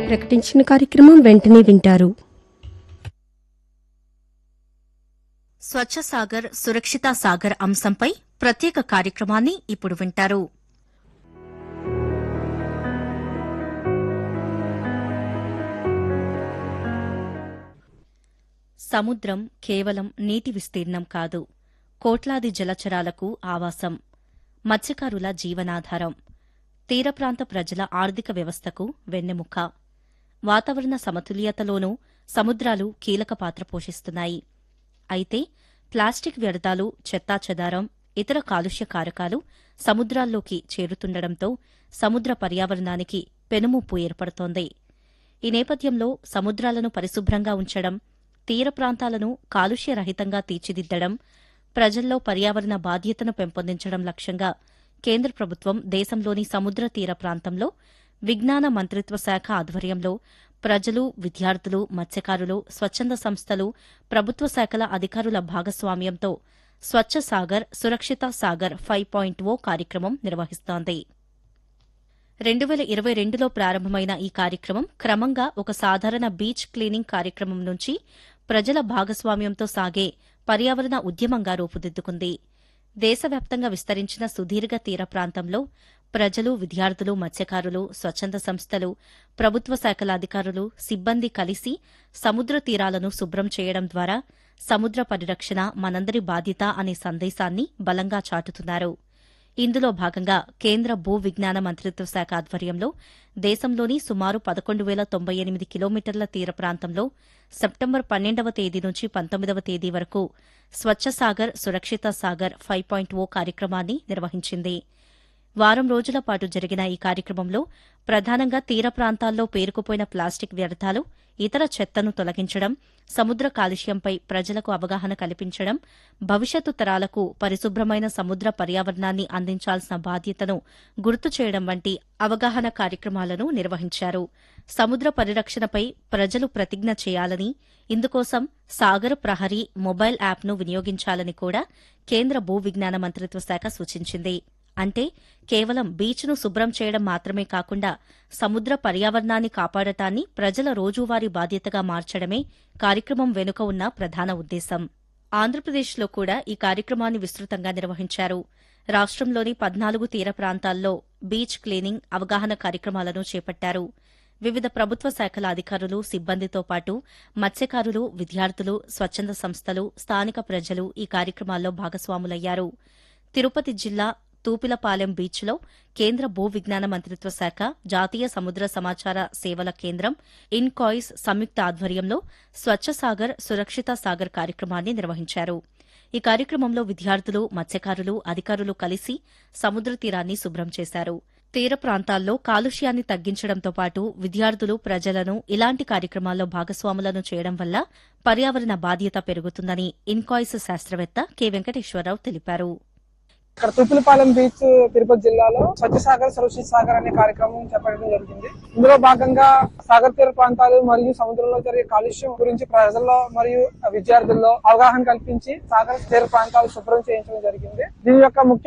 ప్రకటించిన కార్యక్రమం వెంటనే వింటారు స్వచ్ఛ సాగర్ సురక్షిత సాగర్ అంశంపై ప్రత్యేక కార్యక్రమాన్ని ఇప్పుడు వింటారు సముద్రం కేవలం నీటి విస్తీర్ణం కాదు కోట్లాది జలచరాలకు ఆవాసం మత్స్యకారుల జీవనాధారం తీర ప్రాంత ప్రజల ఆర్థిక వ్యవస్థకు వెన్నెముక వాతావరణ సమతుల్యతలోనూ సముద్రాలు కీలక పాత్ర పోషిస్తున్నాయి అయితే ప్లాస్టిక్ వ్యర్థాలు చెత్తాచెదారం ఇతర కాలుష్య కారకాలు సముద్రాల్లోకి చేరుతుండటంతో సముద్ర పర్యావరణానికి పెనుముప్పు ఏర్పడుతోంది ఈ నేపథ్యంలో సముద్రాలను పరిశుభ్రంగా ఉంచడం తీర ప్రాంతాలను కాలుష్యరహితంగా తీర్చిదిద్దడం ప్రజల్లో పర్యావరణ బాధ్యతను పెంపొందించడం లక్ష్యంగా కేంద్ర ప్రభుత్వం దేశంలోని సముద్ర తీర ప్రాంతంలో విజ్ఞాన మంత్రిత్వ శాఖ ఆధ్వర్యంలో ప్రజలు విద్యార్థులు మత్స్యకారులు స్వచ్ఛంద సంస్థలు ప్రభుత్వ శాఖల అధికారుల భాగస్వామ్యంతో స్వచ్ఛ సాగర్ సురక్షిత సాగర్ ఫైవ్ పాయింట్ ఓ కార్యక్రమం నిర్వహిస్తోంది రెండు వేల ఇరవై రెండులో ప్రారంభమైన ఈ కార్యక్రమం క్రమంగా ఒక సాధారణ బీచ్ క్లీనింగ్ కార్యక్రమం నుంచి ప్రజల భాగస్వామ్యంతో సాగే పర్యావరణ ఉద్యమంగా రూపుదిద్దుకుంది దేశవ్యాప్తంగా విస్తరించిన సుదీర్ఘ తీర ప్రాంతంలో ప్రజలు విద్యార్థులు మత్స్యకారులు స్వచ్ఛంద సంస్థలు ప్రభుత్వ శాఖల అధికారులు సిబ్బంది కలిసి సముద్ర తీరాలను శుభ్రం చేయడం ద్వారా సముద్ర పరిరక్షణ మనందరి బాధ్యత అనే సందేశాన్ని బలంగా చాటుతున్నారు ఇందులో భాగంగా కేంద్ర భూ విజ్ఞాన మంత్రిత్వ శాఖ ఆధ్వర్యంలో దేశంలోని సుమారు పదకొండు వేల తొంభై ఎనిమిది కిలోమీటర్ల తీర ప్రాంతంలో సెప్టెంబర్ పన్నెండవ తేదీ నుంచి పంతొమ్మిదవ తేదీ వరకు స్వచ్ఛ సాగర్ సురక్షిత సాగర్ ఫైవ్ పాయింట్ ఓ కార్యక్రమాన్ని నిర్వహించింది వారం రోజుల పాటు జరిగిన ఈ కార్యక్రమంలో ప్రధానంగా తీర ప్రాంతాల్లో పేరుకుపోయిన ప్లాస్టిక్ వ్యర్థాలు ఇతర చెత్తను తొలగించడం సముద్ర కాలుష్యంపై ప్రజలకు అవగాహన కల్పించడం భవిష్యత్తు తరాలకు పరిశుభ్రమైన సముద్ర పర్యావరణాన్ని అందించాల్సిన బాధ్యతను గుర్తు చేయడం వంటి అవగాహన కార్యక్రమాలను నిర్వహించారు సముద్ర పరిరక్షణపై ప్రజలు ప్రతిజ్ఞ చేయాలని ఇందుకోసం సాగర్ ప్రహరీ మొబైల్ యాప్ను వినియోగించాలని కూడా కేంద్ర భూ విజ్ఞాన మంత్రిత్వ శాఖ సూచించింది అంటే కేవలం బీచ్ను శుభ్రం చేయడం మాత్రమే కాకుండా సముద్ర పర్యావరణాన్ని కాపాడటాన్ని ప్రజల రోజువారీ బాధ్యతగా మార్చడమే కార్యక్రమం వెనుక ఉన్న ప్రధాన ఉద్దేశం ఆంధ్రప్రదేశ్లో కూడా ఈ కార్యక్రమాన్ని విస్తృతంగా నిర్వహించారు రాష్ట్రంలోని పద్నాలుగు తీర ప్రాంతాల్లో బీచ్ క్లీనింగ్ అవగాహన కార్యక్రమాలను చేపట్టారు వివిధ ప్రభుత్వ శాఖల అధికారులు సిబ్బందితో పాటు మత్స్యకారులు విద్యార్థులు స్వచ్ఛంద సంస్థలు స్థానిక ప్రజలు ఈ కార్యక్రమాల్లో భాగస్వాములయ్యారు తిరుపతి జిల్లా తూపిలపాలెం బీచ్లో కేంద్ర భూ విజ్ఞాన మంత్రిత్వ శాఖ జాతీయ సముద్ర సమాచార సేవల కేంద్రం ఇన్కాయిస్ సంయుక్త ఆధ్వర్యంలో స్వచ్ఛ సాగర్ సురక్షిత సాగర్ కార్యక్రమాన్ని నిర్వహించారు ఈ కార్యక్రమంలో విద్యార్థులు మత్స్యకారులు అధికారులు కలిసి సముద్ర తీరాన్ని శుభ్రం చేశారు తీర ప్రాంతాల్లో కాలుష్యాన్ని తగ్గించడంతో పాటు విద్యార్థులు ప్రజలను ఇలాంటి కార్యక్రమాల్లో భాగస్వాములను చేయడం వల్ల పర్యావరణ బాధ్యత పెరుగుతుందని ఇన్కాయిస్ శాస్త్రవేత్త కె వెంకటేశ్వరరావు తెలిపారు ఇక్కడ తూపులపాలెం బీచ్ తిరుపతి జిల్లాలో స్వచ్ఛ సాగర్ సురక్షిత సాగర్ అనే కార్యక్రమం చేపట్టడం జరిగింది ఇందులో భాగంగా సాగర్ తీర ప్రాంతాలు మరియు సముద్రంలో జరిగే కాలుష్యం గురించి ప్రజల్లో మరియు విద్యార్థుల్లో అవగాహన కల్పించి సాగర్ తీర ప్రాంతాలు శుభ్రం చేయించడం జరిగింది దీని యొక్క ముఖ్య